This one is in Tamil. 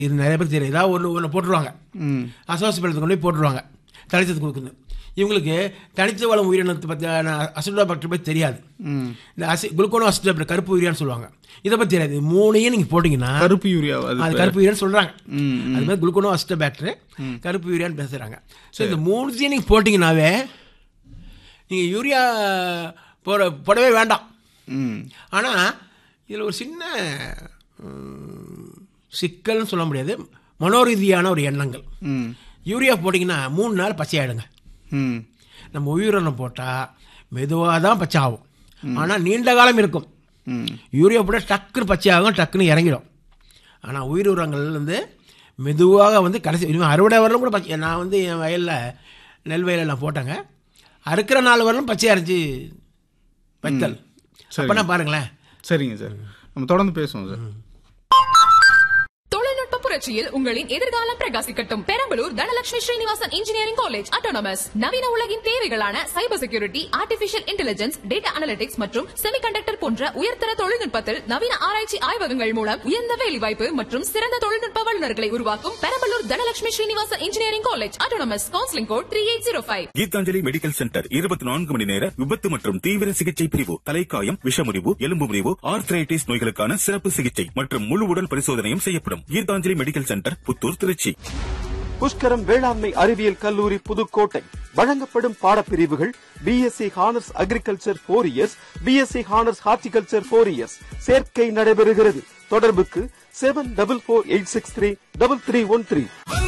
இது நிறைய பேர் தெரியும் ஏதாவது ஒன்று ஒன்று போட்டுருவாங்க ம் அசோசியேட் கொண்டு போய் போட்டுருவாங்க தனிச்சத்து கொடுக்குது இவங்களுக்கு தனித்து வளம் உயிரினத்தை பற்றியான அசிடோபாக்டர் பற்றி தெரியாது ம் இந்த அசி குளுக்கோனோ அசிடோபாக்டர் கருப்பு உயிரியான்னு சொல்லுவாங்க இதை பற்றி தெரியாது இது மூணையும் நீங்கள் போட்டிங்கன்னா கருப்பு யூரியா அது அது கருப்பு யூரியான்னு சொல்கிறாங்க ம், அது மாதிரி குளுக்கோனோ அசிடோபாக்டர் கருப்பு யூரியான்னு பேசுகிறாங்க ஸோ இந்த மூணுத்தையும் நீங்கள் போட்டிங்கனாவே நீங்கள் யூரியா போட போடவே வேண்டாம் ம் ஆனால் இதில் ஒரு சின்ன ம், சிக்கல்னு சொல்ல முடியாது மனோரீதியான ஒரு எண்ணங்கள் ம் யூரியா போட்டிங்கன்னா மூணு நாள் பச்சையாயிடுங்க ம் நம்ம உயிரினம் போட்டால் மெதுவாக தான் பச்சை ஆகும் ஆனால் நீண்ட காலம் இருக்கும் ம் யூரியா போட்டால் டக்குன்னு பச்சையாகும் டக்குன்னு இறங்கிடும் ஆனால் உயிர் உரங்கள் வந்து மெதுவாக வந்து கடைசி இனிமேல் அறுவடை வரலும் கூட பச்சை நான் வந்து என் வயலில் நெல் வயலில் நான் போட்டேங்க அறுக்கிற நாள் வரலும் பச்சையாக இருந்துச்சு வைத்தல் சரி. அப்போனா பாருங்களேன் சரிங்க சார் நம்ம தொடர்ந்து பேசுவோம் சார் தொழில்நுட்ப புரட்சியில் உங்களின் எதிர்காலம் பிரகாசிக்கட்டும் Perambalur Dhanalakshmi Srinivasan engineering college autonomous நவீன உலகின் தேவைகளான cyber security artificial intelligence data analytics மற்றும் செமிகண்டக்டர் போன்ற உயர்தர தொழில்நுட்பத்தில் நவீன ஆராய்ச்சி ஆய்வகங்கள் மூலம் உயர்ந்த வேலைவாய்ப்பு மற்றும் சிறந்த தொழில்நுட்ப வல்லுநர்களை உருவாக்கும் Perambalur Dhanalakshmi Srinivasan engineering college autonomous counselling code three eight zero five Geethanjali medical centre இருபத்தி நான்கு மணி நேர விபத்து மற்றும் தீவிர சிகிச்சை பிரிவு தலைக்காயம் விஷமுறிவு எலும்பு முறிவு ஆர்த்ரைட்டிஸ் நோய்களுக்கான சிறப்பு சிகிச்சை மற்றும் முழு உடல் பரிசோதனையும் செய்யப்படும் கீதாஞ்சலி மெடிக்கல் சென்டர் புத்தூர் திருச்சி புஷ்கரம் வேளாண்மை அறிவியல் கல்லூரி புதுக்கோட்டை வழங்கப்படும் பாடப்பிரிவுகள் BSc honours agriculture four years BSc honours horticulture four years சேர்க்கை நடைபெறுகிறது தொடர்புக்கு seven double four eight six three double three one three